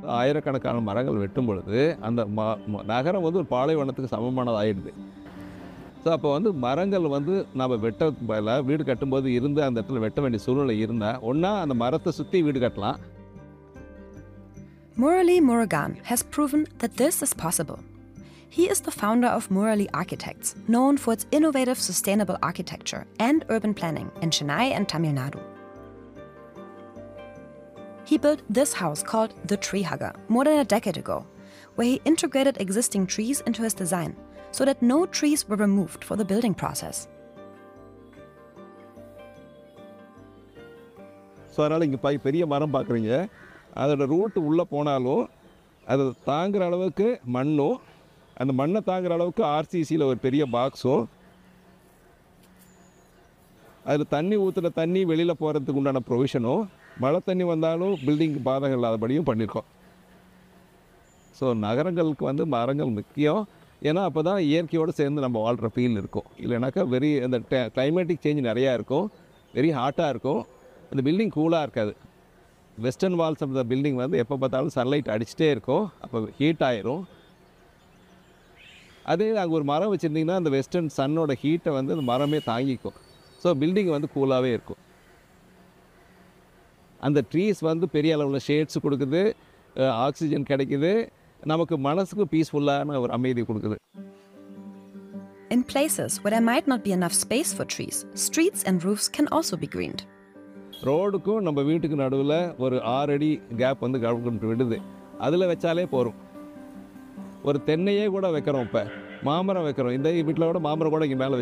ஆயிரக்கணக்கான மரங்கள் வெட்டும் பொழுது அந்த ம ம- நகரம் வந்து ஒரு பாலைவனத்துக்கு சமமானது ஆயிடுது ஸோ அப்போ வந்து மரங்கள் வந்து நம்ம வெட்ட பதிலாக வீடு கட்டும்போது இருந்து அந்த இடத்துல வெட்ட வேண்டிய சூழ்நிலை இருந்தால் ஒன்றா அந்த மரத்தை சுற்றி வீடு கட்டலாம் Murali Murugan has proven that this is possible. He is the founder of Murali Architects, known for its innovative sustainable architecture and urban planning in Chennai and Tamil Nadu. He built this house called the Tree Hugger more than a decade ago, where he integrated existing trees into his design so that no trees were removed for the building process. So அதனால் இங்கே by பெரிய மரம் பார்க்குறீங்க அதோட root உள்ளே போனாலும் அதை தாங்குற அளவுக்கு மண்ணும் அந்த மண்ணை தாங்குற அளவுக்கு ஆர்சிசியில் ஒரு பெரிய பாக்ஸும் அதில் தண்ணி ஊற்றுற தண்ணி வெளியில் போகிறதுக்கு உண்டான ப்ரொவிஷனும் மழை தண்ணி வந்தாலும் பில்டிங் பாதகம் இல்லாதபடியும் பண்ணியிருக்கோம் ஸோ நகரங்களுக்கு வந்து மரங்கள் முக்கியம் ஏன்னா அப்போ தான் இயற்கையோடு சேர்ந்து நம்ம வாழ்கிற ஃபீல் இருக்கும் இல்லைனாக்கா வெரி அந்த கிளைமேட்டிக் சேஞ்ச் நிறையா இருக்கும் வெரி ஹாட்டாக இருக்கும் அந்த பில்டிங் கூலாக இருக்காது western walls of the building வந்து எப்போ பார்த்தாலும் சன்லைட் அடிச்சிட்டே இருக்கும் அப்போ ஹீட் ஆயிரும் அதே அங்கே ஒரு மரம் வச்சுருந்தீங்கன்னா அந்த வெஸ்டர்ன் சன்னோட ஹீட்டை வந்து அந்த மரமே தாங்கிக்கும் ஸோ பில்டிங் வந்து கூலாகவே இருக்கும் அந்த ட்ரீஸ் வந்து பெரிய அளவில் ஷேட்ஸ் கொடுக்குது ஆக்சிஜன் கிடைக்குது நமக்கு மனசுக்கு பீஸ்ஃபுல்லான ஒரு அமைதி கொடுக்குது In places where there might not be enough space for trees, streets and roofs can also be greened. ரோடுக்கும் நம்ம வீட்டுக்கு நடுவில் ஒரு ஆறு அடி கேப் வந்து கவர்மெண்ட் விடுது அதில் வச்சாலே போதும் ஒரு தென்னையே கூட வைக்கிறோம் இப்போ மாமரம் வைக்கிறோம் இந்த வீட்டில் கூட மாமரம் கூட இங்கே மேலே